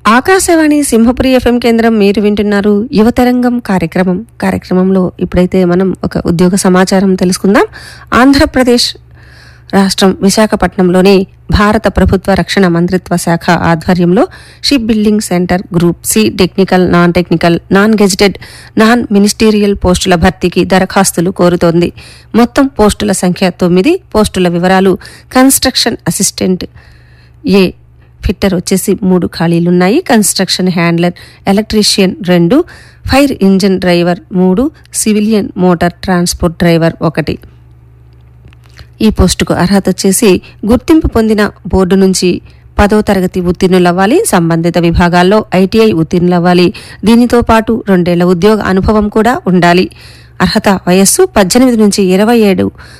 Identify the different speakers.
Speaker 1: Akashvani Simhapuri FM కేంద్రం మీరు వింటున్నారు యువతరంగం కార్యక్రమం కార్యక్రమంలో ఇప్పుడైతే మనం ఒక ఉద్యోగ సమాచారం తెలుసుకుందాం ఆంధ్రప్రదేశ్ రాష్ట్రం విశాఖపట్నంలోని భారత ప్రభుత్వ రక్షణ మంత్రిత్వ శాఖ ఆధ్వర్యంలో ship building centre group C technical non technical non gazetted non ministerial పోస్టుల భర్తీకి దరఖాస్తులు కోరుతోంది మొత్తం పోస్టుల సంఖ్య తొమ్మిది పోస్టుల వివరాలు కన్స్ట్రక్షన్ అసిస్టెంట్ ఏ ఫిట్టర్ వచ్చేసి మూడు ఖాళీలున్నాయి కన్స్ట్రక్షన్ హ్యాండ్లర్ ఎలక్ట్రీషియన్ రెండు ఫైర్ ఇంజిన్ డ్రైవర్ మూడు సివిలియన్ మోటార్ ట్రాన్స్పోర్ట్ డ్రైవర్ ఒకటి ఈ పోస్టుకు అర్హత వచ్చేసి గుర్తింపు పొందిన బోర్డు నుంచి పదో తరగతి ఉత్తీర్ణులవ్వాలి సంబంధిత విభాగాల్లో ఐటీఐ ఉత్తీర్ణులవ్వాలి దీనితో పాటు రెండేళ్ల ఉద్యోగ అనుభవం కూడా ఉండాలి అర్హత వయస్సు పద్దెనిమిది నుంచి ఇరవై ఏడు